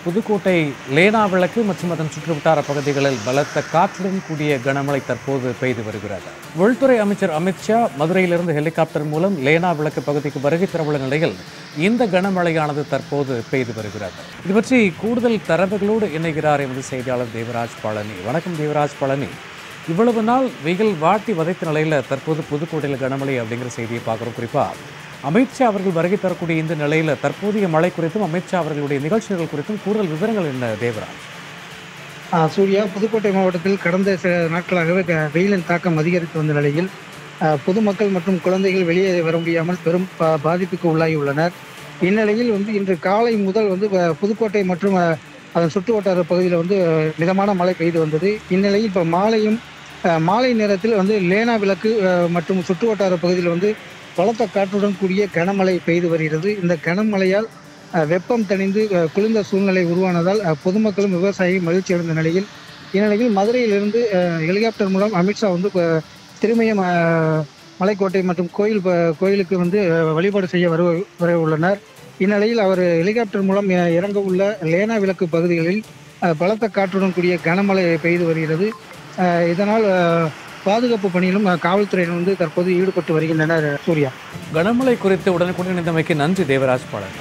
புதுக்கோட்டை லேனா விளக்கு மற்றும் அதன் சுற்றுவட்டார பகுதிகளில் பலத்த காற்றுடன் கூடிய கனமழை தற்போது பெய்து வருகிறது உள்துறை அமைச்சர் அமித்ஷா மதுரையிலிருந்து ஹெலிகாப்டர் மூலம் லேனா விளக்கு பகுதிக்கு வருகை தரவுள்ள நிலையில் இந்த கனமழையானது தற்போது பெய்து வருகிறது இது பற்றி கூடுதல் தரவுகளோடு இணைகிறார் எமது செய்தியாளர் தேவராஜ் பழனி வணக்கம் தேவராஜ் பழனி இவ்வளவு நாள் வெயில் வாட்டி வதைத்த நிலையில் தற்போது புதுக்கோட்டையில் கனமழை அப்படிங்கிற செய்தியை பார்க்குறோம் குறிப்பாக அமித்ஷா அவர்கள் வருகை தரக்கூடிய இந்த நிலையில் தற்போதைய மழை குறித்தும் அமித்ஷா அவர்களுடைய நிகழ்ச்சிகள் குறித்தும் கூடுதல் விவரங்கள் என்ன தேவராஜ் ஆ, சூர்யா புதுக்கோட்டை மாவட்டத்தில் கடந்த சில நாட்களாகவே க- வெயிலின் தாக்கம் அதிகரித்து வந்த நிலையில் ஆ, பொதுமக்கள் மற்றும் குழந்தைகள் வெளியே வர முடியாமல் பெரும் பா- பாதிப்புக்கு உள்ளாகி உள்ளனர் இந்நிலையில் வந்து இன்று காலை முதல் வந்து வ- புதுக்கோட்டை மற்றும் ஆ, அதன் சுற்று வட்டார பகுதியில் வந்து ஆ, மிதமான மழை பெய்து வந்தது இந்நிலையில் இப்போ மாலையும் ஆ, மாலை நேரத்தில் வந்து லேனா விளக்கு ஆ, மற்றும் சுற்று வட்டார பகுதியில் வந்து பலத்த காற்றுடன் கூடிய கனமழை பெய்து வருகிறது இந்த கனமழையால் அஹ், வெப்பம் தணிந்து அஹ், குளிர்ந்த சூழ்நிலை உருவானதால் அஹ், பொதுமக்களும் விவசாயியும் மகிழ்ச்சி அடைந்த நிலையில் இந்நிலையில் மதுரையிலிருந்து அஹ், ஹெலிகாப்டர் மூலம் அமித்ஷா வந்து அஹ், திருமயம் அஹ், மலைக்கோட்டை மற்றும் கோயில் ப- கோயிலுக்கு வந்து அஹ், வழிபாடு செய்ய வரு வர உள்ளனர் இந்நிலையில் அவர் ஹெலிகாப்டர் மூலம் அஹ், இறங்க உள்ள லேனா விளக்கு பகுதிகளில் அஹ், பலத்த காற்றுடன் கூடிய கனமழை பெய்து வருகிறது அஹ், இதனால் அஹ், பாதுகாப்பு பணியிலும் அஹ், காவல்துறையினர் வந்து தற்போது ஈடுபட்டு வருகின்றனர் சூர்யா கனமழை குறித்து உடனுக்குடன் இணைந்தமைக்கு நன்றி தேவராஜ் பழனி